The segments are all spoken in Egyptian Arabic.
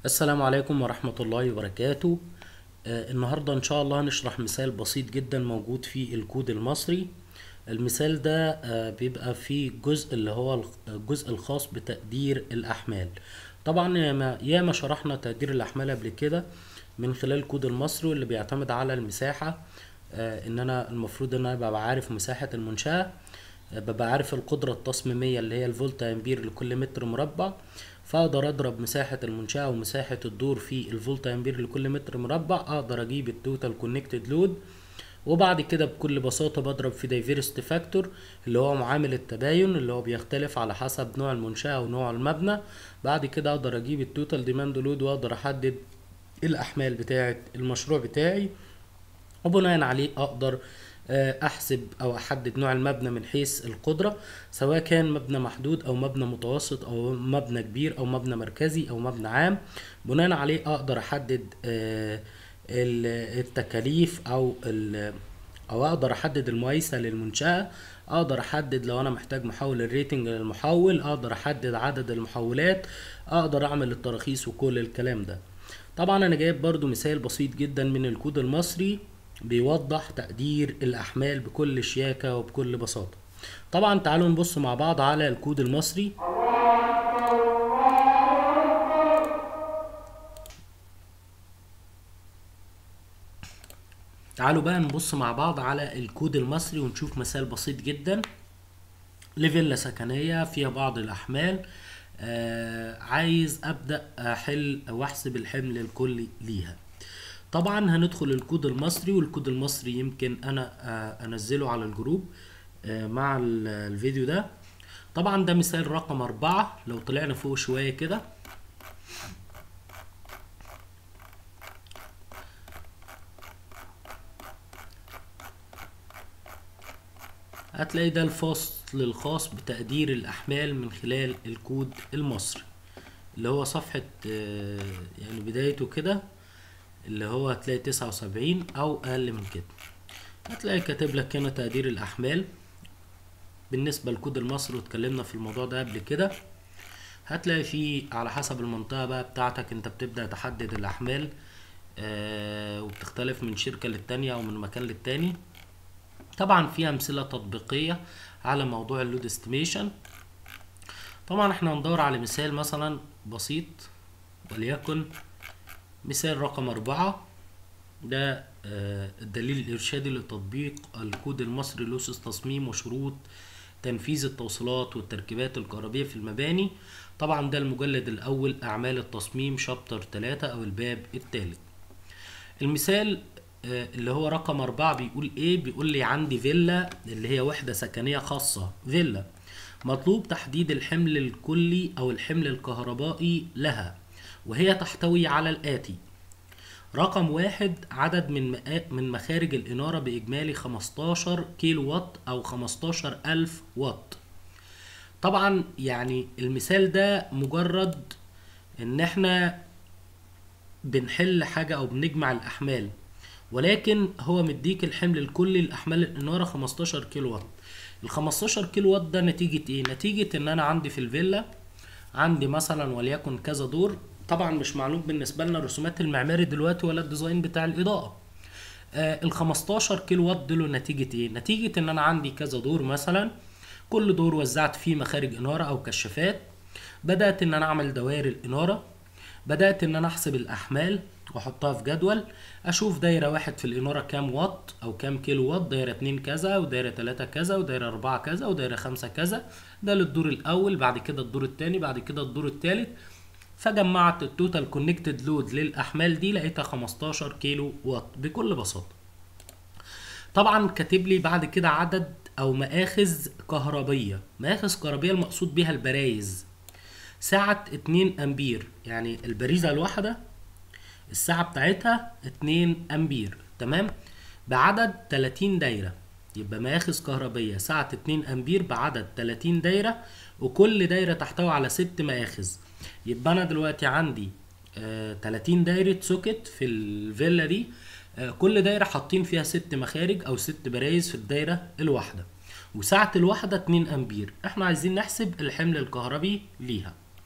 السلام عليكم ورحمة الله وبركاته آه، النهاردة إن شاء الله هنشرح مثال بسيط جدا موجود في الكود المصري المثال ده آه، بيبقى فيه جزء اللي هو الجزء الخاص بتقدير الأحمال طبعا ياما ياما شرحنا تقدير الأحمال قبل كده من خلال الكود المصري واللي بيعتمد على المساحة آه، إن أنا المفروض إن أنا ببقى عارف مساحة المنشأة آه، ببقى عارف القدرة التصميمية اللي هي الفولت أمبير لكل متر مربع فاقدر اضرب مساحة المنشأة ومساحة الدور في الفولت امبير لكل متر مربع اقدر اجيب التوتال كونكتد لود وبعد كده بكل بساطة بضرب في دايفيرست فاكتور اللي هو معامل التباين اللي هو بيختلف على حسب نوع المنشأة ونوع المبنى بعد كده اقدر اجيب التوتال ديماند لود واقدر احدد الاحمال بتاعة المشروع بتاعي وبناء عليه اقدر آه، احسب او احدد نوع المبنى من حيث القدرة سواء كان مبنى محدود او مبنى متوسط او مبنى كبير او مبنى مركزي او مبنى عام بناء عليه اقدر احدد آه، ال- التكاليف او ال- او اقدر احدد المقايسة للمنشأة اقدر احدد لو انا محتاج محول الريتنج للمحول اقدر احدد عدد المحولات اقدر اعمل التراخيص وكل الكلام ده طبعا انا جايب برضو مثال بسيط جدا من الكود المصري بيوضح تقدير الاحمال بكل شياكة وبكل بساطة طبعا تعالوا نبص مع بعض على الكود المصري تعالوا بقى نبص مع بعض على الكود المصري ونشوف مثال بسيط جدا لفيلا سكنية فيها بعض الأحمال آه عايز أبدأ أحل أو أحسب الحمل الكلي ليها طبعا هندخل الكود المصري والكود المصري يمكن أنا آه أنزله على الجروب آه مع ال- الفيديو ده طبعا ده مثال رقم أربعة لو طلعنا فوق شوية كده هتلاقي ده الفصل الخاص بتقدير الأحمال من خلال الكود المصري اللي هو صفحة آه، يعني بدايته كده اللي هو هتلاقي تسعة وسبعين أو أقل من كده هتلاقي كاتب لك هنا تقدير الأحمال بالنسبة للكود المصري واتكلمنا في الموضوع ده قبل كده هتلاقي فيه على حسب المنطقة بقى بتاعتك انت بتبدأ تحدد الأحمال آه وبتختلف من شركة للتانية أو من مكان للتاني طبعا في امثله تطبيقيه على موضوع اللود استيميشن طبعا احنا هندور على مثال مثلا بسيط وليكن مثال رقم أربعة ده آه، الدليل الإرشادي لتطبيق الكود المصري لأسس تصميم وشروط تنفيذ التوصيلات والتركيبات الكهربية في المباني طبعا ده المجلد الأول أعمال التصميم شابتر 3 أو الباب الثالث المثال آه، اللي هو رقم أربعة بيقول إيه؟ بيقول لي عندي فيلا اللي هي وحدة سكنية خاصة فيلا مطلوب تحديد الحمل الكلي أو الحمل الكهربائي لها وهي تحتوي على الآتي رقم واحد عدد من مقا- من مخارج الإنارة بإجمالي 15 كيلو وات أو 15 ألف وات طبعا يعني المثال ده مجرد إن إحنا بنحل حاجة أو بنجمع الأحمال ولكن هو مديك الحمل الكلي لأحمال الإنارة 15 كيلو وات ال 15 كيلو وات ده نتيجة إيه؟ نتيجة إن أنا عندي في الفيلا عندي مثلا وليكن كذا دور طبعا مش معلوم بالنسبة لنا الرسومات المعماري دلوقتي ولا الديزاين بتاع الإضاءة آه ال 15 كيلو وات دول نتيجة إيه؟ نتيجة إن أنا عندي كذا دور مثلا كل دور وزعت فيه مخارج إنارة أو كشافات بدأت إن أنا أعمل دوائر الإنارة بدأت إن أنا أحسب الأحمال وأحطها في جدول أشوف دايرة واحد في الإنارة كام واط أو كام كيلو واط دايرة اتنين كذا ودايرة تلاتة كذا ودايرة أربعة كذا ودايرة خمسة كذا ده للدور الأول بعد كده الدور التاني بعد كده الدور التالت فجمعت التوتال كونكتد لود للأحمال دي لقيتها 15 كيلو واط بكل بساطة طبعا كاتب لي بعد كده عدد او مآخذ كهربية مآخذ كهربية المقصود بيها البرايز سعة 2 امبير يعني البريزة الواحدة الساعة بتاعتها 2 امبير تمام بعدد 30 دايرة يبقى مآخذ كهربية سعة 2 امبير بعدد 30 دايرة وكل دايرة تحتوي على 6 مآخذ يبقى انا دلوقتي عندي آه 30 دايرة سوكت في الفيلا دي آه كل دايرة حاطين فيها ست مخارج او ست برايز في الدايرة الواحدة وسعة الواحدة 2 امبير احنا عايزين نحسب الحمل الكهربي ليها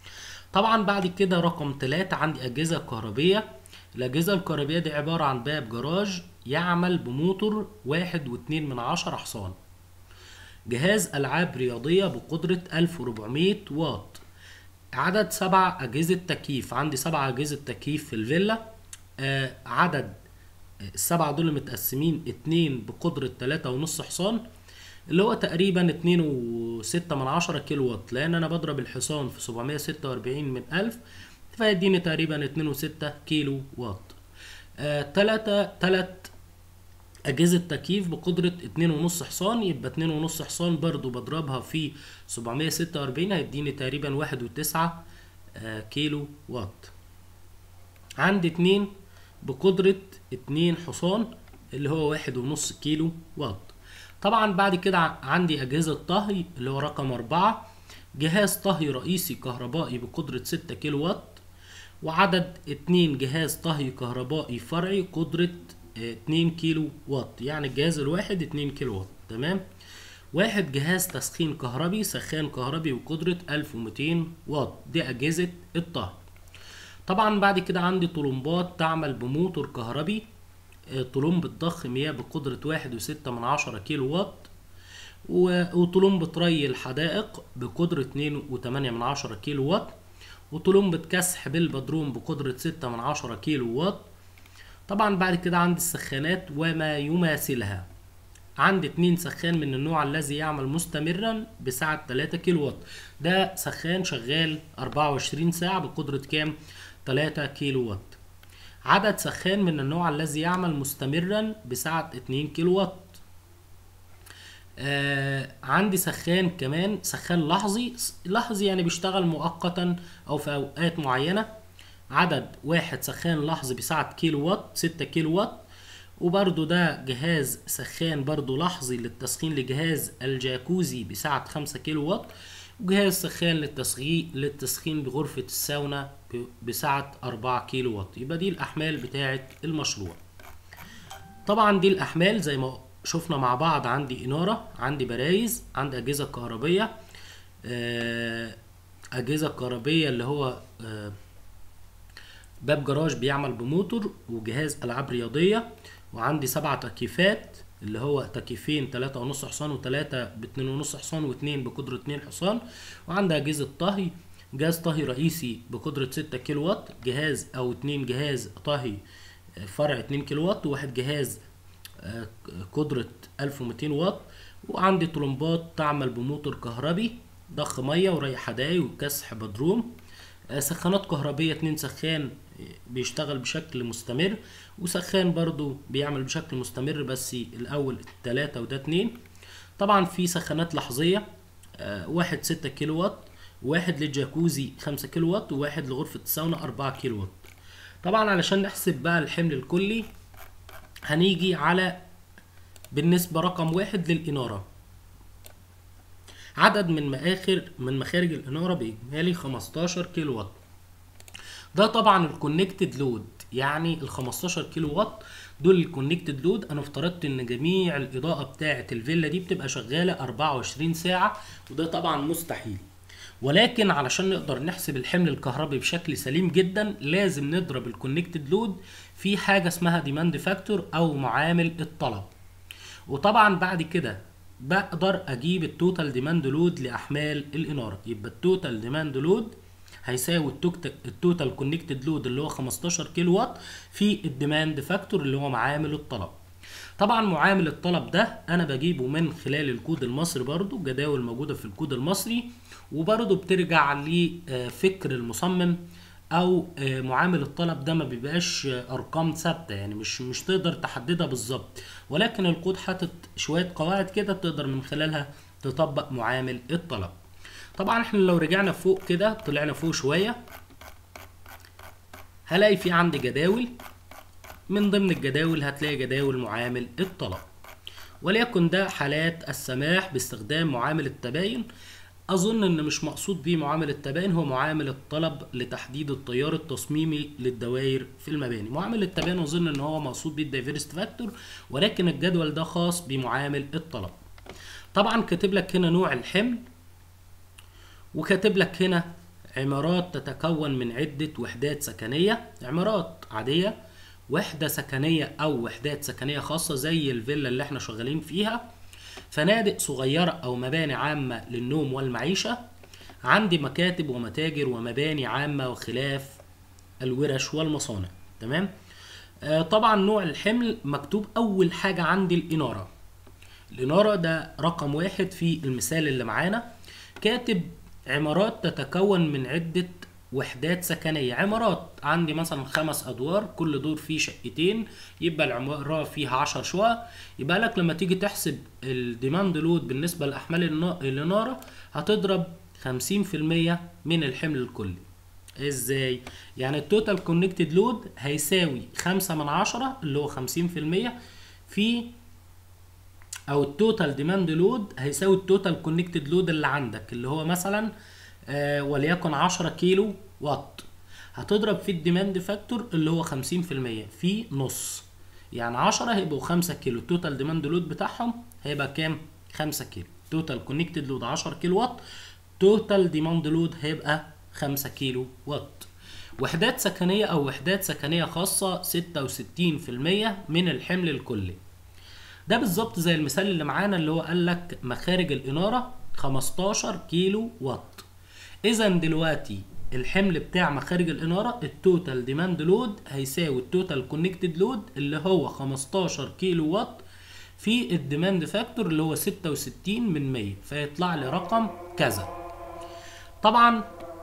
طبعا بعد كده رقم ثلاثة عندي أجهزة كهربية الأجهزة الكهربية دي عبارة عن باب جراج يعمل بموتور واحد واتنين من عشرة حصان جهاز ألعاب رياضية بقدرة 1400 واط عدد سبع أجهزة تكييف عندي سبع أجهزة تكييف في الفيلا آه عدد السبعة دول متقسمين اتنين بقدرة تلاتة ونص حصان اللي هو تقريبا اتنين وستة من عشرة كيلو واط لأن أنا بضرب الحصان في سبعمية ستة وأربعين من ألف فيديني تقريبا اتنين وستة كيلو واط آه تلاتة تلات أجهزة تكييف بقدرة اتنين ونص حصان يبقى اتنين ونص حصان برضو بضربها في سبعمية ستة وأربعين هيديني تقريبا واحد وتسعة آه كيلو واط عندي اتنين بقدرة اتنين حصان اللي هو واحد ونص كيلو واط طبعا بعد كده عندي أجهزة طهي اللي هو رقم أربعة جهاز طهي رئيسي كهربائي بقدرة ستة كيلو واط وعدد اتنين جهاز طهي كهربائي فرعي قدرة اتنين كيلو واط يعني الجهاز الواحد اتنين كيلو واط تمام واحد جهاز تسخين كهربي سخان كهربي بقدرة ألف ومتين واط دي أجهزة الطهي طبعا بعد كده عندي طلمبات تعمل بموتور كهربي طلمبة ضخ مياه بقدرة واحد وستة من عشرة كيلو واط وطلمبة ري الحدائق بقدرة اتنين وتمانية من عشرة كيلو واط وطلمبة كسح بالبدروم بقدرة ستة من عشرة كيلو واط طبعا بعد كده عندي السخانات وما يماثلها عندي اتنين سخان من النوع الذي يعمل مستمرا بسعة 3 كيلو واط ده سخان شغال 24 ساعة بقدرة كام 3 كيلو واط عدد سخان من النوع الذي يعمل مستمرا بسعة 2 كيلو واط آه عندي سخان كمان سخان لحظي لحظي يعني بيشتغل مؤقتا او في اوقات معينة عدد واحد سخان لحظي بسعة كيلو واط 6 كيلو واط وبرضو ده جهاز سخان برضو لحظي للتسخين لجهاز الجاكوزي بسعة خمسة كيلو واط وجهاز سخان للتسخين للتسخين بغرفة الساونا بسعة أربعة كيلو واط يبقى دي الأحمال بتاعة المشروع طبعا دي الأحمال زي ما شفنا مع بعض عندي إنارة عندي برايز عندي أجهزة كهربية أجهزة كهربية اللي هو باب جراج بيعمل بموتور وجهاز ألعاب رياضية وعندي سبعة تكييفات اللي هو تكييفين تلاتة ونص حصان وتلاتة باتنين ونص حصان واتنين بقدرة اتنين حصان وعندي أجهزة طهي جهاز طهي رئيسي بقدرة ستة كيلو واط جهاز أو اتنين جهاز طهي فرع اتنين كيلو واط وواحد جهاز قدرة ألف ومتين واط وعندي طلمبات تعمل بموتور كهربي ضخ مية وري حدايق وكسح بدروم سخانات كهربية اتنين سخان بيشتغل بشكل مستمر وسخان برضو بيعمل بشكل مستمر بس الاول تلاتة وده اتنين طبعا في سخانات لحظية واحد ستة كيلو واط واحد للجاكوزي خمسة كيلو واط وواحد لغرفة الساونا أربعة كيلو واط طبعا علشان نحسب بقى الحمل الكلي هنيجي على بالنسبة رقم واحد للإنارة عدد من مآخر من مخارج الإنارة بإجمالي 15 كيلو واط ده طبعا الكونكتد لود يعني ال 15 كيلو واط دول الكونكتد لود انا افترضت ان جميع الاضاءه بتاعه الفيلا دي بتبقى شغاله 24 ساعه وده طبعا مستحيل ولكن علشان نقدر نحسب الحمل الكهربي بشكل سليم جدا لازم نضرب الكونكتد لود في حاجه اسمها ديماند فاكتور او معامل الطلب وطبعا بعد كده بقدر اجيب التوتال ديماند لود لاحمال الاناره يبقى التوتال ديماند لود هيساوي التوتال كونكتد لود اللي هو 15 كيلو واط في الديماند فاكتور اللي هو معامل الطلب طبعا معامل الطلب ده انا بجيبه من خلال الكود المصري برضو جداول موجوده في الكود المصري وبرضو بترجع لفكر المصمم او معامل الطلب ده ما بيبقاش ارقام ثابته يعني مش مش تقدر تحددها بالظبط ولكن الكود حاطط شويه قواعد كده تقدر من خلالها تطبق معامل الطلب طبعا احنا لو رجعنا فوق كده طلعنا فوق شويه هلاقي في عندي جداول من ضمن الجداول هتلاقي جداول معامل الطلب وليكن ده حالات السماح باستخدام معامل التباين اظن ان مش مقصود بيه معامل التباين هو معامل الطلب لتحديد التيار التصميمي للدوائر في المباني معامل التباين اظن ان هو مقصود بيه الدايفرست فاكتور ولكن الجدول ده خاص بمعامل الطلب طبعا كاتب لك هنا نوع الحمل وكاتب لك هنا عمارات تتكون من عدة وحدات سكنية عمارات عادية وحدة سكنية أو وحدات سكنية خاصة زي الفيلا اللي احنا شغالين فيها فنادق صغيرة أو مباني عامة للنوم والمعيشة عندي مكاتب ومتاجر ومباني عامة وخلاف الورش والمصانع تمام آه طبعا نوع الحمل مكتوب أول حاجة عندي الإنارة الإنارة ده رقم واحد في المثال اللي معانا كاتب عمارات تتكون من عدة وحدات سكنية عمارات عندي مثلا خمس أدوار كل دور فيه شقتين يبقى العمارة فيها عشر شقق يبقى لك لما تيجي تحسب الديماند لود بالنسبة لأحمال النا- الإنارة هتضرب خمسين في المية من الحمل الكلي ازاي؟ يعني التوتال كونكتد لود هيساوي خمسة من عشرة اللي هو خمسين في المية في او التوتال ديماند لود هيساوي التوتال كونكتد لود اللي عندك اللي هو مثلا آه وليكن 10 كيلو وات هتضرب في الديماند فاكتور اللي هو 50% في نص يعني 10 هيبقوا 5 كيلو التوتال ديماند لود بتاعهم هيبقى كام 5 كيلو توتال كونكتد لود 10 كيلو وات توتال ديماند لود هيبقى 5 كيلو وات وحدات سكنية أو وحدات سكنية خاصة 66% من الحمل الكلي ده بالظبط زي المثال اللي معانا اللي هو قال لك مخارج الإنارة 15 كيلو وات إذا دلوقتي الحمل بتاع مخارج الإنارة التوتال ديماند لود هيساوي التوتال كونكتد لود اللي هو 15 كيلو وات في الديماند فاكتور اللي هو 66 من 100 فيطلع لي رقم كذا طبعا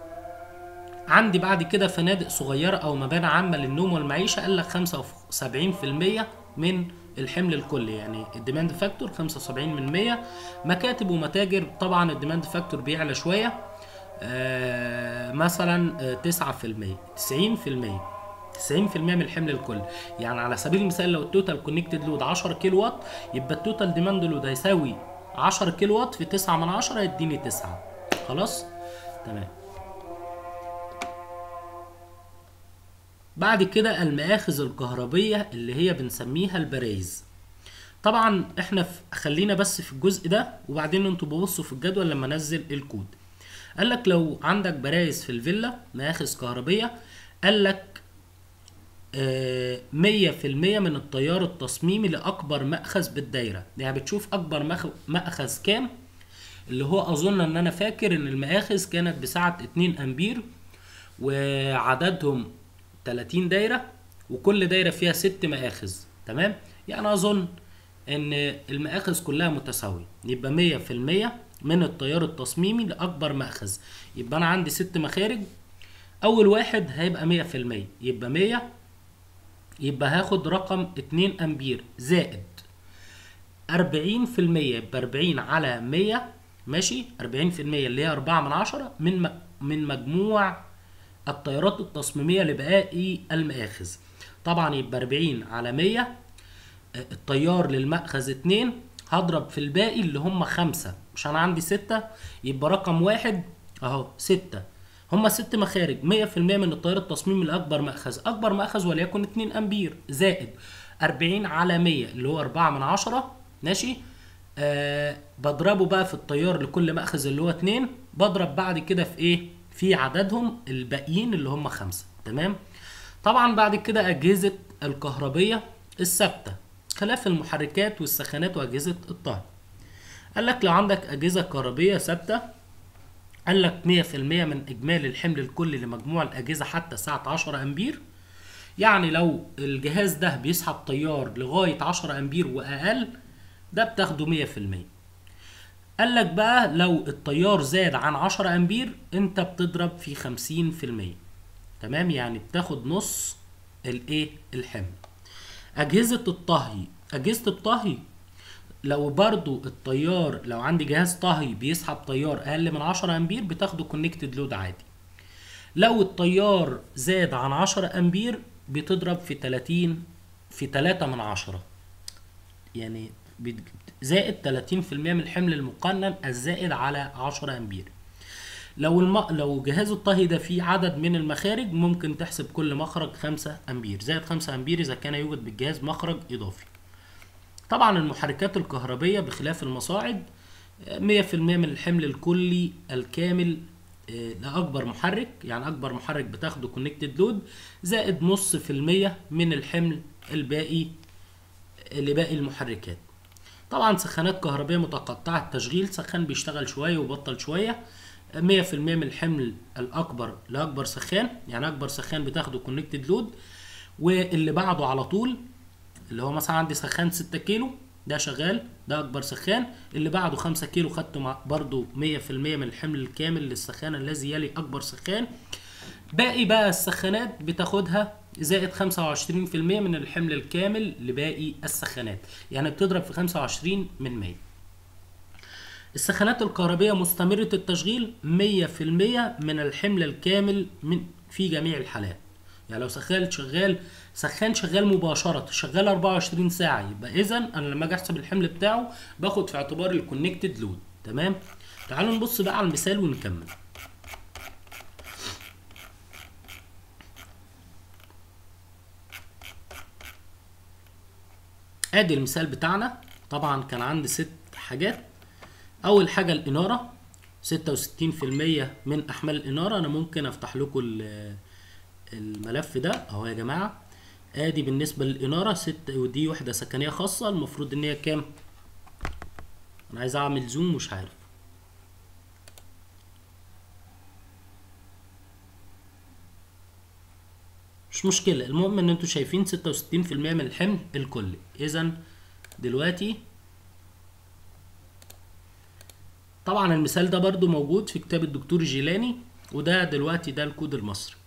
عندي بعد كده فنادق صغيرة أو مباني عامة للنوم والمعيشة قال لك 75% من الحمل الكلي يعني الديماند فاكتور 75 من 100 مكاتب ومتاجر طبعا الديماند فاكتور بيعلى شوية آه مثلا آه 9% 90% 90% من الحمل الكلي يعني على سبيل المثال لو التوتال كونكتد لود 10 كيلو وات يبقى التوتال ديماند لود هيساوي 10 كيلو وات في 9 من 10 يديني 9 خلاص تمام بعد كده المآخذ الكهربية اللي هي بنسميها البرايز طبعا احنا في خلينا بس في الجزء ده وبعدين انتوا ببصوا في الجدول لما انزل الكود قال لك لو عندك برايز في الفيلا مآخذ كهربية قال لك مية في المية من التيار التصميمي لأكبر مأخذ بالدايرة يعني بتشوف أكبر مخ- مأخذ كام اللي هو أظن إن أنا فاكر إن المآخذ كانت بسعة 2 أمبير وعددهم 30 دايرة وكل دايرة فيها ست مآخذ تمام يعني أظن إن المآخذ كلها متساوية يبقى مية في المية من التيار التصميمي لأكبر مأخذ يبقى أنا عندي ست مخارج أول واحد هيبقى مية في المية يبقى مية يبقى هاخد رقم اتنين أمبير زائد أربعين في المية يبقى أربعين على مية ماشي أربعين في المية اللي هي أربعة من عشرة من م- من مجموع التيارات التصميمية لباقي المآخذ طبعا يبقى 40 على 100 التيار للمأخذ 2 هضرب في الباقي اللي هم خمسة مش أنا عندي ستة يبقى رقم واحد أهو ستة هما ست مخارج 100% من التيار التصميمي لأكبر مأخذ أكبر مأخذ وليكن 2 أمبير زائد 40 على 100 اللي هو 4 من عشرة ماشي آه بضربه بقى في التيار لكل مأخذ اللي هو 2 بضرب بعد كده في ايه في عددهم الباقيين اللي هم خمسة تمام طبعا بعد كده أجهزة الكهربية الثابتة خلاف المحركات والسخانات وأجهزة الطهي قال لك لو عندك أجهزة كهربية ثابتة قال لك 100% من إجمالي الحمل الكلي لمجموع الأجهزة حتى ساعة 10 أمبير يعني لو الجهاز ده بيسحب تيار لغاية 10 أمبير وأقل ده بتاخده 100% قال لك بقى لو التيار زاد عن 10 أمبير أنت بتضرب في 50% تمام يعني بتاخد نص الايه الحمل أجهزة الطهي أجهزة الطهي لو برضو التيار لو عندي جهاز طهي بيسحب تيار أقل من 10 أمبير بتاخده كونكتد لود عادي لو التيار زاد عن 10 أمبير بتضرب في 30 في 3 من 10 يعني بت- زائد 30% من الحمل المقنن الزائد على 10 أمبير لو الم... لو جهاز الطهي ده فيه عدد من المخارج ممكن تحسب كل مخرج 5 أمبير زائد 5 أمبير إذا كان يوجد بالجهاز مخرج إضافي طبعا المحركات الكهربية بخلاف المصاعد 100% من الحمل الكلي الكامل آه، لاكبر محرك يعني اكبر محرك بتاخده كونكتد لود زائد نص في المية من الحمل الباقي لباقي المحركات طبعا سخانات كهربية متقطعة التشغيل سخان بيشتغل شوية وبطل شوية مية في المية من الحمل الأكبر لأكبر سخان يعني أكبر سخان بتاخده كونكتد لود واللي بعده على طول اللي هو مثلا عندي سخان ستة كيلو ده شغال ده أكبر سخان اللي بعده خمسة كيلو خدته مع برضه مية في المية من الحمل الكامل للسخان الذي يلي أكبر سخان باقي بقى السخانات بتاخدها زائد 25% من الحمل الكامل لباقي السخانات يعني بتضرب في 25 من 100 السخانات الكهربية مستمرة التشغيل 100% من الحمل الكامل من في جميع الحالات يعني لو سخان شغال سخان شغال مباشرة شغال 24 ساعة يبقى إذا أنا لما أجي أحسب الحمل بتاعه باخد في اعتبار الكونكتد لود تمام تعالوا نبص بقى على المثال ونكمل ادي المثال بتاعنا طبعا كان عندي ست حاجات اول حاجه الاناره 66% من احمال الاناره انا ممكن افتح لكم ال- الملف ده اهو يا جماعه ادي بالنسبه للاناره ست ودي وحده سكنيه خاصه المفروض ان هي كام انا عايز اعمل زوم مش عارف مش مشكلة المهم ان انتوا شايفين ستة وستين في المية من الحمل الكلي اذا دلوقتي طبعا المثال ده برضو موجود في كتاب الدكتور جيلاني وده دلوقتي ده الكود المصري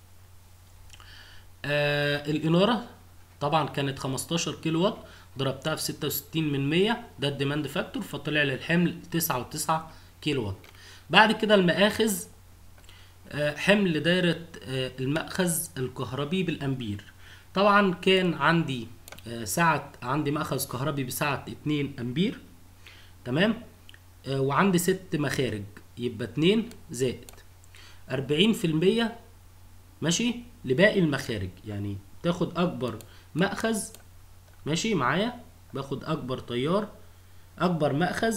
آه الإنارة طبعا كانت 15 كيلو وات ضربتها في 66 من 100 ده الديماند فاكتور فطلع لي الحمل 9.9 كيلو وات بعد كده المآخذ آه، حمل دايرة آه، المأخذ الكهربي بالأمبير طبعا كان عندي آه، سعة عندي مأخذ كهربي بسعة 2 أمبير تمام آه، وعندي ست مخارج يبقى 2 زائد 40% ماشي لباقي المخارج يعني تاخد أكبر مأخذ ماشي معايا باخد أكبر تيار أكبر مأخذ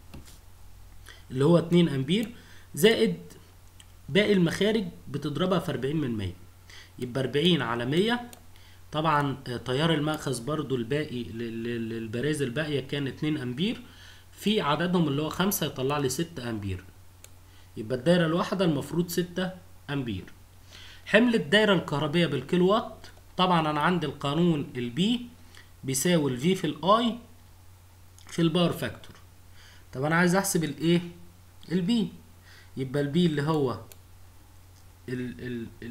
اللي هو 2 أمبير زائد باقي المخارج بتضربها في 40 من 100 يبقى 40 على 100 طبعا آه، تيار المأخذ برضو الباقي لل- لل- للبراز الباقية كان 2 أمبير في عددهم اللي هو 5 يطلع لي 6 أمبير يبقى الدايرة الواحدة المفروض 6 أمبير حمل الدايرة الكهربية بالكيلو وات طبعا أنا عندي القانون البي بيساوي الفي في الآي في الباور فاكتور طب أنا عايز أحسب الإيه البي يبقى البي اللي هو ال ال ال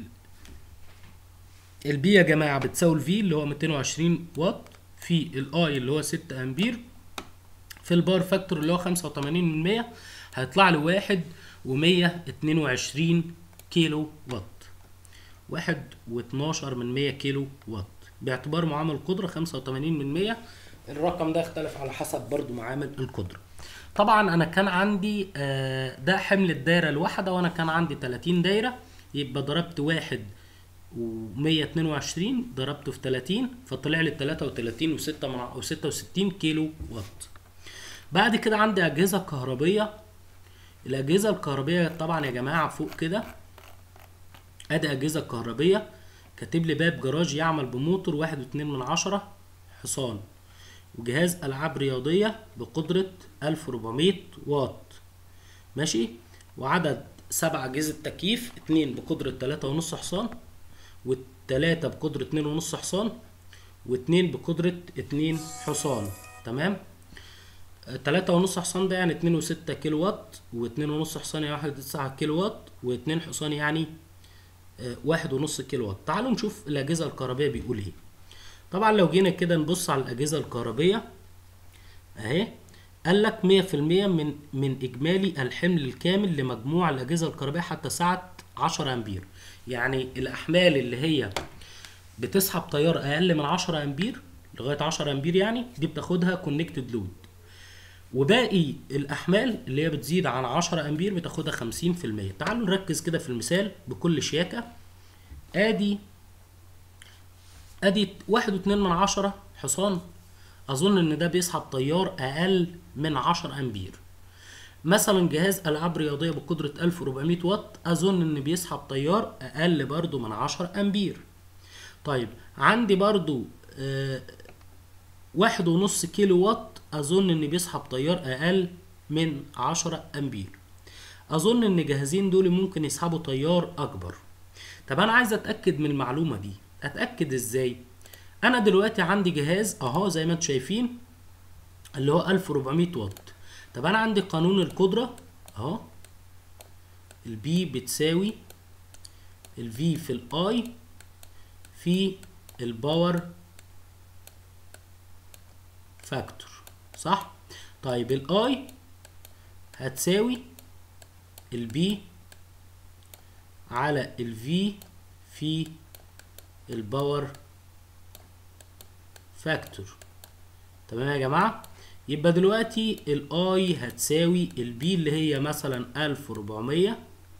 البي يا جماعة بتساوي الفي اللي هو 220 واط في الاي اللي هو 6 امبير في الباور فاكتور اللي هو 85 من 100 هيطلع لي واحد ومية اتنين وعشرين كيلو واط واحد واتناشر من مية كيلو واط باعتبار معامل القدرة خمسة وتمانين من مية الرقم ده اختلف على حسب برضو معامل القدرة طبعا انا كان عندي آه، ده حمل الدايرة الواحدة وانا كان عندي 30 دايرة يبقى ضربت واحد ومية اتنين وعشرين ضربته في 30 فطلع لي تلاتة وتلاتين وستة من ع- وستة وستين كيلو واط بعد كده عندي أجهزة كهربية الأجهزة الكهربية طبعا يا جماعة فوق كده أدي أجهزة كهربية كاتب لي باب جراج يعمل بموتور واحد واتنين من عشرة حصان وجهاز ألعاب رياضية بقدرة 1400 واط ماشي وعدد سبع أجهزة تكييف اتنين بقدرة تلاتة ونص حصان والتلاتة بقدرة اتنين ونص حصان واتنين بقدرة اتنين حصان تمام آه، تلاتة ونص حصان ده يعني اتنين وستة كيلو وات واتنين ونص حصان يعني واحد وتسعة كيلو وات واتنين حصان يعني آه، واحد ونص كيلو وات تعالوا نشوف الأجهزة الكهربية بيقول ايه طبعا لو جينا كده نبص على الأجهزة الكهربية اهي قال لك 100% من من إجمالي الحمل الكامل لمجموع الأجهزة الكهربائية حتى سعة 10 أمبير يعني الأحمال اللي هي بتسحب تيار أقل من 10 أمبير لغاية 10 أمبير يعني دي بتاخدها كونكتد لود وباقي الأحمال اللي هي بتزيد عن 10 أمبير بتاخدها 50% تعالوا نركز كده في المثال بكل شياكة آدي ادي واحد واتنين من عشرة حصان اظن ان ده بيسحب تيار اقل من عشر امبير مثلا جهاز العاب رياضيه بقدره 1400 واط اظن ان بيسحب تيار اقل برضو من 10 امبير طيب عندي برضو آه واحد ونص كيلو واط اظن ان بيسحب تيار اقل من 10 امبير اظن ان الجهازين دول ممكن يسحبوا تيار اكبر طب انا عايز اتاكد من المعلومه دي اتاكد ازاي انا دلوقتي عندي جهاز اهو زي ما انتم شايفين اللي هو 1400 واط طب انا عندي قانون القدره اهو البي بتساوي الفي في الاي في الباور فاكتور صح طيب الاي هتساوي البي على الفي في الباور فاكتور تمام يا جماعه يبقى دلوقتي الاي هتساوي البي اللي هي مثلا 1400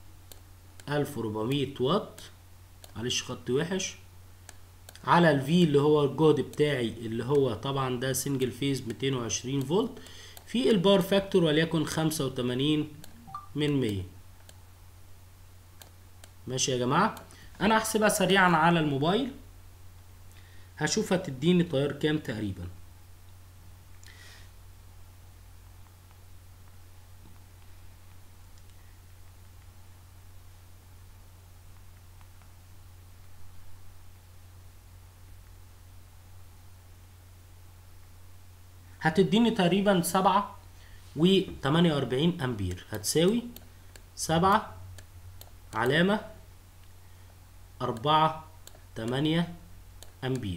1400 واط معلش خط وحش على الفي اللي هو الجهد بتاعي اللي هو طبعا ده سنجل فيز 220 فولت في الباور فاكتور وليكن 85 من 100 ماشي يا جماعه انا هحسبها سريعا على الموبايل هشوف هتديني تيار كام تقريبا هتديني تقريبا سبعة وتمانية وأربعين أمبير هتساوي سبعة علامة أربعة تمانية أمبير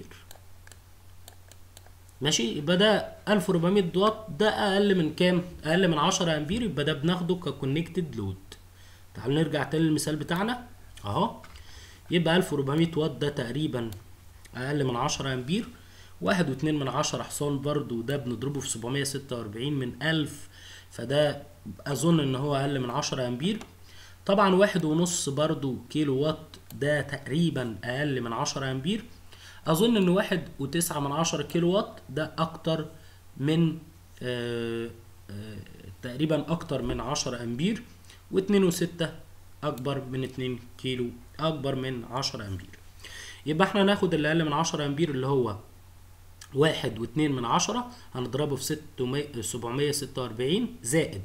ماشي يبقى ده 1400 واط ده أقل من كام؟ أقل من 10 أمبير يبقى ده بناخده ككونكتد لود تعالوا نرجع تاني للمثال بتاعنا أهو يبقى 1400 واط ده تقريبا أقل من 10 أمبير واحد واتنين من عشرة حصان برضو ده بنضربه في سبعمية ستة وأربعين من ألف فده أظن إن هو أقل من عشرة أمبير طبعا واحد ونص برضو كيلو وات ده تقريبا أقل من عشرة أمبير أظن إن واحد وتسعة من عشرة كيلو وات ده أكتر من آه آه تقريبا أكتر من عشرة أمبير واتنين وستة أكبر من اتنين كيلو أكبر من عشرة أمبير يبقى احنا ناخد اللي أقل من عشرة أمبير اللي هو واحد واتنين من عشرة هنضربه في ستمية سبعمية ستة وأربعين زائد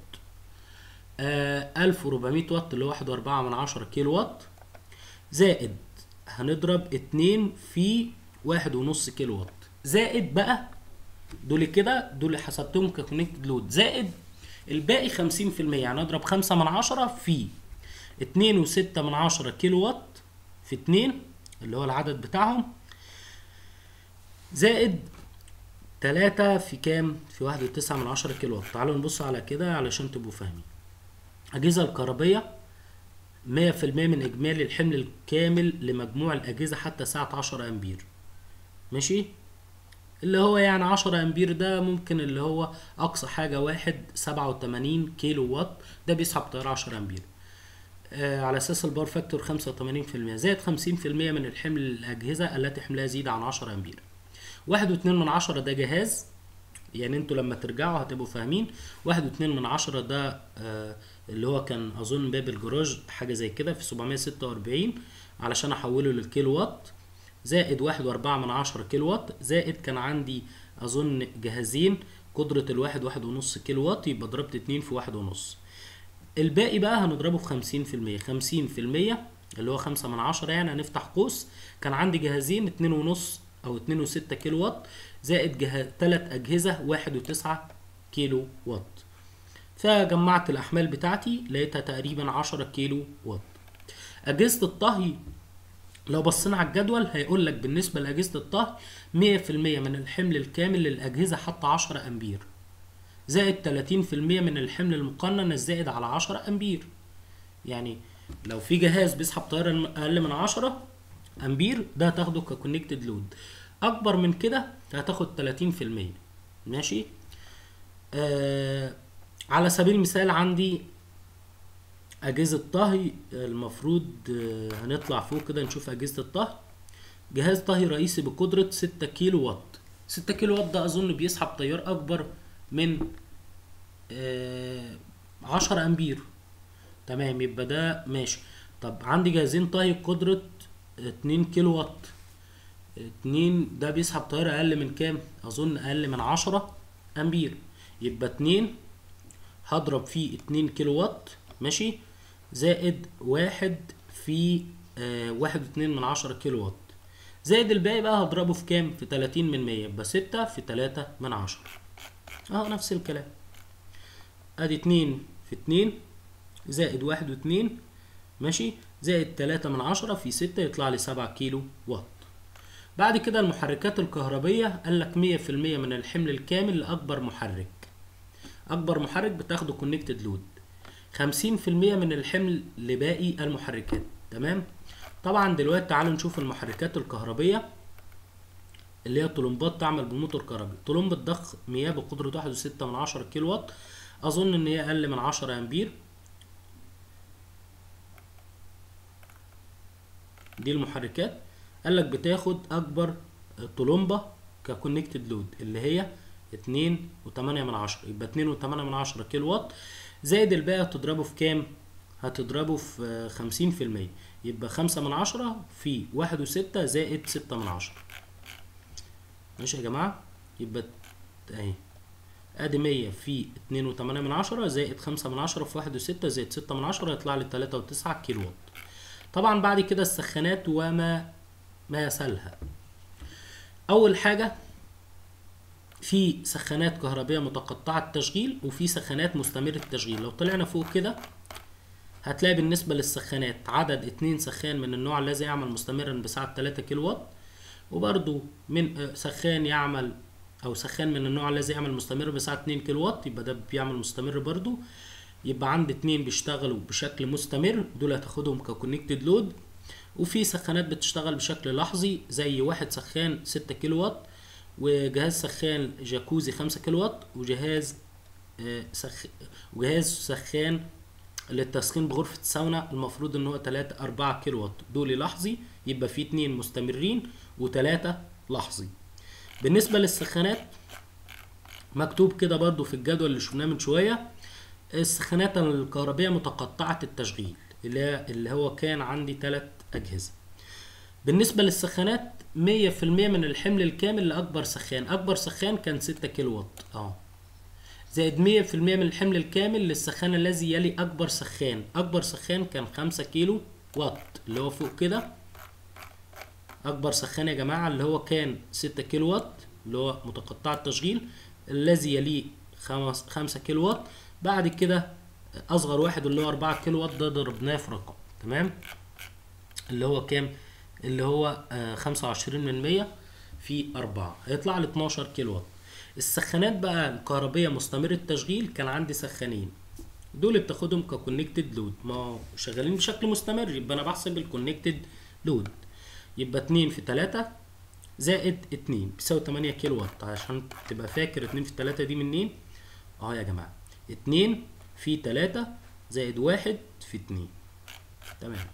ألف وربعمية واط اللي هو واحد وأربعة من عشرة كيلو واط زائد هنضرب اتنين في واحد ونص كيلو واط زائد بقى دول كده دول حسبتهم ككونكتد لود زائد الباقي خمسين في المية يعني اضرب خمسة من عشرة في اتنين وستة من عشرة كيلو واط في اتنين اللي هو العدد بتاعهم زائد تلاتة في كام؟ في واحد وتسعة من عشرة كيلو واط تعالوا نبص على كده علشان تبقوا فاهمين الأجهزة الكهربية مية في المية من إجمالي الحمل الكامل لمجموع الأجهزة حتى ساعة عشرة أمبير ماشي؟ اللي هو يعني عشرة أمبير ده ممكن اللي هو أقصى حاجة واحد سبعة وتمانين كيلو واط ده بيسحب تيار عشرة أمبير آه على أساس البار فاكتور خمسة وتمانين في المية زائد خمسين في المية من الحمل الأجهزة التي حملها يزيد عن عشرة أمبير واحد واتنين من عشرة ده جهاز يعني انتوا لما ترجعوا هتبقوا فاهمين واحد واتنين من عشرة ده آه اللي هو كان اظن باب الجراج حاجة زي كده في سبعمية ستة واربعين علشان احوله للكيلو وات زائد واحد واربعة من عشرة كيلو وات زائد كان عندي اظن جهازين قدرة الواحد واحد ونص كيلو وات يبقى ضربت اتنين في واحد ونص الباقي بقى هنضربه في خمسين في المية خمسين في المية اللي هو خمسة من عشرة يعني هنفتح قوس كان عندي جهازين اتنين ونص او اتنين وستة كيلو وات زائد جهاز تلات اجهزة واحد وتسعة كيلو وات فجمعت الاحمال بتاعتي لقيتها تقريبا عشرة كيلو وات اجهزة الطهي لو بصينا على الجدول هيقول لك بالنسبة لأجهزة الطهي مية في المية من الحمل الكامل للأجهزة حتى عشرة أمبير زائد تلاتين في المية من الحمل المقنن الزائد على عشرة أمبير يعني لو في جهاز بيسحب تيار أقل من عشرة امبير ده هتاخده ككونكتد لود اكبر من كده هتاخد 30% ماشي آه على سبيل المثال عندي اجهزه طهي المفروض آه هنطلع فوق كده نشوف اجهزه الطهي جهاز طهي رئيسي بقدره 6 كيلو وات 6 كيلو وات ده اظن بيسحب تيار اكبر من آه 10 امبير تمام يبقى ده ماشي طب عندي جهازين طهي قدرة 2 كيلو وات 2 ده بيسحب تيار اقل من كام اظن اقل من 10 امبير يبقى 2 هضرب فيه 2 كيلو وات ماشي زائد واحد في آه واحد واتنين من عشرة كيلو وات زائد الباقي بقى هضربه في كام في تلاتين من مية يبقى ستة في تلاتة من عشرة اهو نفس الكلام ادي اتنين في اتنين زائد واحد واتنين ماشي زائد تلاتة من عشرة في ستة يطلع لي سبعة كيلو وات بعد كده المحركات الكهربية قال لك مية في المية من الحمل الكامل لأكبر محرك أكبر محرك بتاخده كونكتد لود خمسين في المية من الحمل لباقي المحركات تمام طبعا دلوقتي تعالوا نشوف المحركات الكهربية اللي هي طلمبات تعمل بموتور كهربي طلمبة ضخ مياه بقدرة واحد وستة من عشرة كيلو وات أظن إن هي أقل من عشرة أمبير دي المحركات قال لك بتاخد أكبر طلمبة ككونكتد لود اللي هي اتنين وتمانية من عشرة يبقى اتنين وتمانية من عشرة كيلو وات زائد الباقي هتضربه في كام؟ هتضربه في خمسين في المية يبقى خمسة من عشرة في واحد وستة زائد ستة من عشرة ماشي يا جماعة يبقى اهي ادي مية في اتنين وتمانية من عشرة زائد خمسة من عشرة في واحد وستة زائد ستة من عشرة يطلع لي تلاتة وتسعة كيلو وات طبعا بعد كده السخانات وما ما يسالها اول حاجة في سخانات كهربية متقطعة التشغيل وفي سخانات مستمرة التشغيل لو طلعنا فوق كده هتلاقي بالنسبة للسخانات عدد اتنين سخان من النوع الذي يعمل مستمرا بسعة 3 كيلو وات وبرضو من سخان يعمل او سخان من النوع الذي يعمل مستمر بسعة 2 كيلو وات يبقى ده بيعمل مستمر برضو يبقى عندي اتنين بيشتغلوا بشكل مستمر دول هتاخدهم ككونكتد لود وفي سخانات بتشتغل بشكل لحظي زي واحد سخان 6 كيلو وات وجهاز سخان جاكوزي 5 كيلو وات وجهاز سخ... وجهاز سخان للتسخين بغرفة الساونا المفروض ان هو 3 4 كيلو وات دول لحظي يبقى في اتنين مستمرين وتلاتة لحظي بالنسبة للسخانات مكتوب كده برضو في الجدول اللي شفناه من شوية السخانات الكهربية متقطعة التشغيل اللي اللي هو كان عندي تلات أجهزة بالنسبة للسخانات مية في المية من الحمل الكامل لأكبر سخان أكبر سخان كان ستة كيلو وات اه زائد مية في المية من الحمل الكامل للسخان الذي يلي أكبر سخان أكبر سخان كان خمسة كيلو وات اللي هو فوق كده أكبر سخان يا جماعة اللي هو كان ستة كيلو وات اللي هو متقطع التشغيل الذي يليه خمس خمسة كيلو وات بعد كده أصغر واحد اللي هو أربعة كيلو وات ده ضربناه في رقم تمام اللي هو كام اللي هو خمسة وعشرين من مية في أربعة هيطلع لي اتناشر كيلو وات السخانات بقى الكهربية مستمر التشغيل كان عندي سخانين دول بتاخدهم ككونكتد لود ما شغالين بشكل مستمر يبقى انا بحسب الكونكتد لود يبقى اتنين في تلاتة زائد اتنين بيساوي تمانية كيلو وات عشان تبقى فاكر اتنين في تلاتة دي منين اه يا جماعة اتنين في تلاتة زائد واحد في اتنين تمام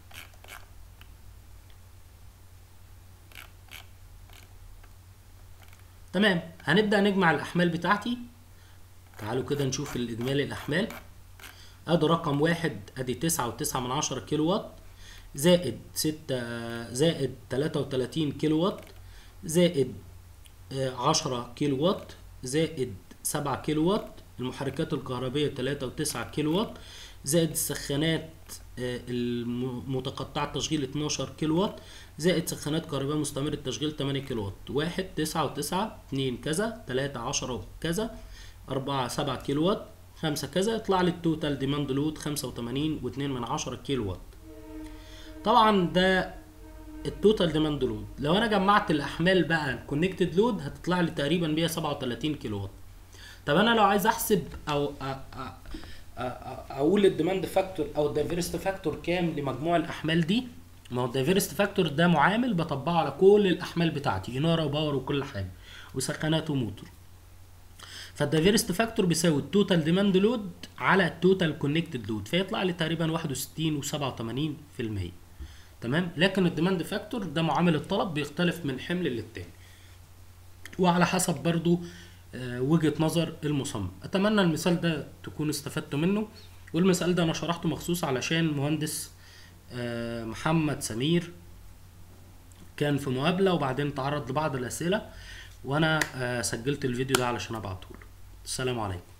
تمام هنبدأ نجمع الأحمال بتاعتي تعالوا كده نشوف الإجمالي الأحمال أدي رقم واحد أدي تسعة وتسعة من عشرة كيلو وات زائد ستة زائد تلاتة وتلاتين كيلو وات زائد عشرة كيلو وات زائد سبعة كيلو وات المحركات الكهربية تلاتة وتسعة كيلو وات زائد السخانات المتقطعة التشغيل 12 كيلو وات زائد سخانات كهربائية مستمرة التشغيل 8 كيلو وات واحد تسعة وتسعة اتنين كذا تلاتة عشرة كذا أربعة سبعة كيلو وات خمسة كذا يطلع لي التوتال ديماند لود خمسة وتمانين واتنين من عشرة كيلو وات طبعا ده التوتال ديماند لود لو انا جمعت الاحمال بقى الكونكتد لود هتطلع لي تقريبا 137 كيلو وات طب انا لو عايز احسب او أ أ اقول الديماند فاكتور او الدايفرست فاكتور كام لمجموع الاحمال دي ما هو الدايفرست فاكتور ده معامل بطبقه على كل الاحمال بتاعتي اناره وباور وكل حاجه وسخانات وموتور فالدايفرست فاكتور بيساوي التوتال ديماند لود على التوتال كونكتد لود فيطلع لي تقريبا 61 و87% تمام لكن الديماند فاكتور ده معامل الطلب بيختلف من حمل للتاني وعلى حسب برضو وجهة نظر المصمم اتمنى المثال ده تكونوا استفدتوا منه والمثال ده انا شرحته مخصوص علشان مهندس آه، محمد سمير كان في مقابلة وبعدين تعرض لبعض الأسئلة وأنا آه، سجلت الفيديو ده علشان أبعته له السلام عليكم